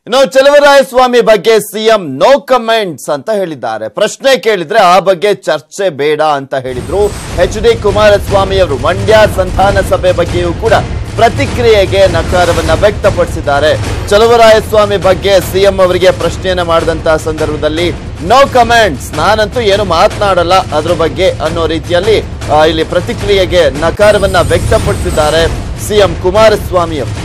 ಇನ್ನು ಚಲವರಾಯಸ್ವಾಮಿ ಬಗ್ಗೆ CM no comments ಅಂತ ಹೇಳಿದ್ದಾರೆ ಪ್ರಶ್ನೆ ಕೇಳಿದ್ರೆ ಆ ಬಗ್ಗೆ ಚರ್ಚೆ ಬೇಡ ಅಂತ ಹೇಳಿದ್ರು ಎಚ್ ಡಿ ಕುಮಾರಸ್ವಾಮಿ ಅವರು ಮಂಡ್ಯ ಸಂಧಾನ ಸಭೆ ಬಗ್ಗೆಯೂ ಕೂಡ ಪ್ರತಿಕ್ರಿಯೆಗೆ ನಕಾರವನ್ನ ವ್ಯಕ್ತಪಡಿಸಿದ್ದಾರೆ ಚಲವರಾಯಸ್ವಾಮಿ ಬಗ್ಗೆ ಸಿಎಂ ಅವರಿಗೆ ಪ್ರಶ್ನೆಯನ್ನ ಮಾಡಿದಂತಹ ಸಂದರ್ಭದಲ್ಲಿ ನೋ ಕಮೆಂಟ್ಸ್ ನಾನಂತೂ ಏನು ಮಾತನಾಡಲ್ಲ ಅದ್ರ ಬಗ್ಗೆ ಅನ್ನೋ ರೀತಿಯಲ್ಲಿ ಆ, ಇಲ್ಲಿ ಪ್ರತಿಕ್ರಿಯೆಗೆ ನಕಾರವನ್ನ ವ್ಯಕ್ತಪಡಿಸಿದ್ದಾರೆ ಸಿಎಂ ಕುಮಾರಸ್ವಾಮಿ ಅವರು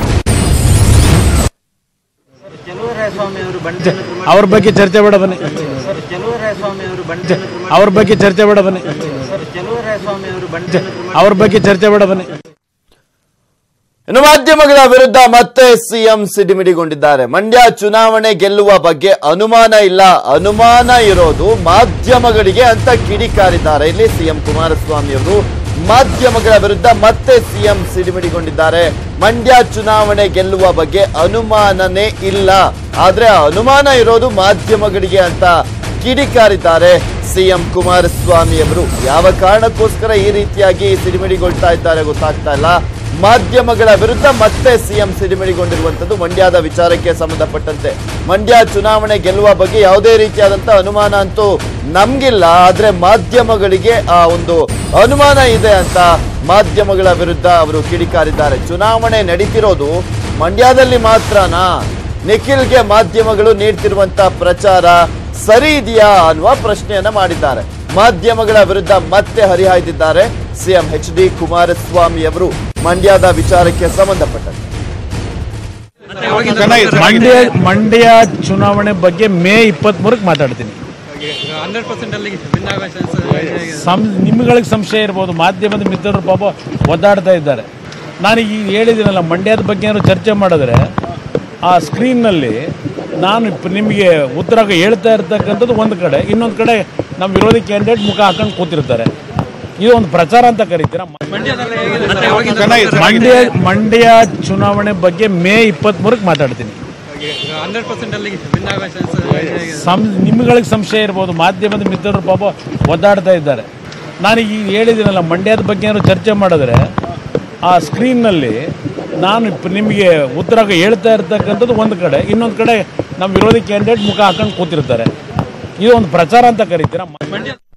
ಸ್ವಾಮಿ ಅವರು ಬಂಡೆ ಅವ್ರ ಬಗ್ಗೆ ಚರ್ಚೆ ಬೇಡ ಬನ್ನಿ ಸರ್ ಸ್ವಾಮಿ ಅವರು ಬಂಡೆ ಅವ್ರ ಬಗ್ಗೆ ಚರ್ಚೆ ಬೇಡ ಬನ್ನಿ ಸರ್ ಸ್ವಾಮಿ ಅವರು ಬಂಡೆ ಅವ್ರ ಬಗ್ಗೆ ಚರ್ಚೆ ಬೇಡ ಬನ್ನಿ ಇನ್ನು ಮಾಧ್ಯಮಗಳ ವಿರುದ್ಧ ಮತ್ತೆ ಸಿಎಂ ಸಿಡಿಮಿಡಿಗೊಂಡಿದ್ದಾರೆ ಮಂಡ್ಯ ಚುನಾವಣೆ ಗೆಲ್ಲುವ ಬಗ್ಗೆ ಅನುಮಾನ ಇಲ್ಲ ಅನುಮಾನ ಇರೋದು ಮಾಧ್ಯಮಗಳಿಗೆ ಅಂತ ಕಿಡಿಕಾರಿದ್ದಾರೆ ಇಲ್ಲಿ ಸಿಎಂ ಕುಮಾರಸ್ವಾಮಿ ಅವರು ಮಾಧ್ಯಮಗಳ ವಿರುದ್ಧ ಮತ್ತೆ ಸಿಎಂ ಸಿಡಿಮಿಡಿಗೊಂಡಿದ್ದಾರೆ ಮಂಡ್ಯ ಚುನಾವಣೆ ಗೆಲ್ಲುವ ಬಗ್ಗೆ ಅನುಮಾನನೇ ಇಲ್ಲ ಆದ್ರೆ ಆ ಅನುಮಾನ ಇರೋದು ಮಾಧ್ಯಮಗಳಿಗೆ ಅಂತ ಕಿಡಿಕಾರಿದ್ದಾರೆ ಸಿಎಂ ಕುಮಾರಸ್ವಾಮಿ ಅವರು ಯಾವ ಕಾರಣಕ್ಕೋಸ್ಕರ ಈ ರೀತಿಯಾಗಿ ಸಿಡಿಮಿಡಿಗೊಳ್ತಾ ಇದ್ದಾರೆ ಗೊತ್ತಾಗ್ತಾ ಇಲ್ಲ ಮಾಧ್ಯಮಗಳ ವಿರುದ್ಧ ಮತ್ತೆ ಸಿಎಂ ಸಿಡಿಮಿಡಿಗೊಂಡಿರುವಂತದ್ದು ಮಂಡ್ಯದ ವಿಚಾರಕ್ಕೆ ಸಂಬಂಧಪಟ್ಟಂತೆ ಮಂಡ್ಯ ಚುನಾವಣೆ ಗೆಲ್ಲುವ ಬಗ್ಗೆ ಯಾವುದೇ ರೀತಿಯಾದಂತ ಅನುಮಾನ ಅಂತೂ ನಮ್ಗಿಲ್ಲ ಆದ್ರೆ ಮಾಧ್ಯಮಗಳಿಗೆ ಆ ಒಂದು ಅನುಮಾನ ಇದೆ ಅಂತ ಮಾಧ್ಯಮಗಳ ವಿರುದ್ಧ ಅವರು ಕಿಡಿಕಾರಿದ್ದಾರೆ ಚುನಾವಣೆ ನಡೀತಿರೋದು ಮಂಡ್ಯದಲ್ಲಿ ಮಾತ್ರನಾ ನಿಖಿಲ್ಗೆ ಮಾಧ್ಯಮಗಳು ನೀಡ್ತಿರುವಂತ ಪ್ರಚಾರ ಸರಿ ಇದೆಯಾ ಅನ್ನುವ ಪ್ರಶ್ನೆಯನ್ನ ಮಾಡಿದ್ದಾರೆ ಮಾಧ್ಯಮಗಳ ವಿರುದ್ಧ ಮತ್ತೆ ಹರಿಹಾಯ್ದಿದ್ದಾರೆ ಸಿಎಂ ಎಚ್ ಡಿ ಕುಮಾರಸ್ವಾಮಿ ಅವರು ಮಂಡ್ಯದ ವಿಚಾರಕ್ಕೆ ಸಂಬಂಧಪಟ್ಟಂತೆ ಮಂಡ್ಯ ಮಂಡ್ಯ ಚುನಾವಣೆ ಬಗ್ಗೆ ಮೇ ಇಪ್ಪತ್ತ್ ಮೂರಕ್ಕೆ ಮಾತಾಡ್ತೀನಿ ಹಂಡ್ರೆಡ್ ಪರ್ಸೆಂಟ್ ಅಲ್ಲಿ ವಿನ್ ಆಗೋ ಚಾನ್ಸ್ ಸಂ ನಿಮ್ಗಳಿಗೆ ಸಂಶಯ ಇರ್ಬೋದು ಮಾಧ್ಯಮದ ಮಿತ್ರರು ಪಾಪ ಒದ್ದಾಡ್ತಾ ಇದ್ದಾರೆ ನಾನು ಈಗ ಹೇಳಿದ್ದೀನಲ್ಲ ಮಂಡ್ಯದ ಬಗ್ಗೆ ಏನಾದ್ರು ಚರ್ಚೆ ಮಾಡಿದ್ರೆ ಆ ಸ್ಕ್ರೀನ್ನಲ್ಲಿ ನಾನು ಇಪ್ಪ- ನಿಮಗೆ ಉತ್ತರ ಹೇಳ್ತಾ ಇರ್ತಕ್ಕಂಥದ್ದು ಒಂದು ಕಡೆ ಇನ್ನೊಂದು ಕಡೆ ನಮ್ಮ ವಿರೋಧಿ ಕ್ಯಾಂಡಿಡೇಟ್ ಮುಖ ಹಾಕೊಂಡು ಕೂತಿರ್ತಾರೆ ಇದು ಒಂದು ಪ್ರಚಾರ ಅಂತ ಕರಿತೀರಾ ಮಂಡ್ಯ ಮಂಡ್ಯ ಚುನಾವಣೆ ಬಗ್ಗೆ ಮೇ ಇಪ್ಪತ್ತ್ ಮೂರಕ್ಕೆ ಮಾತಾಡ್ತೀನಿ ಹಂಡ್ರೆಡ್ ಪರ್ಸೆಂಟ್ ಅಲ್ಲಿ ವಿನ್ ಆಗೋ ಚಾನ್ಸ್ ಸಂ ನಿಮ್ಗಳಿಗೆ ಸಂಶಯ ಇರ್ಬೋದು ಮಾಧ್ಯಮದ ಮಿತ್ರರು ಪಾಪ ಒದ್ದಾಡ್ತಾ ಇದ್ದಾರೆ ನಾನು ಈಗ ಹೇಳಿದ್ದೀನಲ್ಲ ಮಂಡ್ಯದ ಬಗ್ಗೆ ಏನಾದ್ರು ಚರ್ಚೆ ಮಾಡಿದ್ರೆ ಆ ಸ್ಕ್ರೀನ್ನಲ್ಲಿ ನಾನು ಇಪ್ಪ- ನಿಮಗೆ ಉತ್ತರ ಹೇಳ್ತಾ ಇರ್ತಕ್ಕಂಥದ್ದು ಒಂದು ಕಡೆ ಇನ್ನೊಂದು ಕಡೆ ನಮ್ಮ ವಿರೋಧಿ ಕ್ಯಾಂಡಿಡೇಟ್ ಮುಖ ಹಾಕೊಂಡು ಕೂತಿರ್ತಾರೆ ಇದು ಒಂದು ಪ್ರಚಾರ ಅಂತ ಕರಿತೀರಾ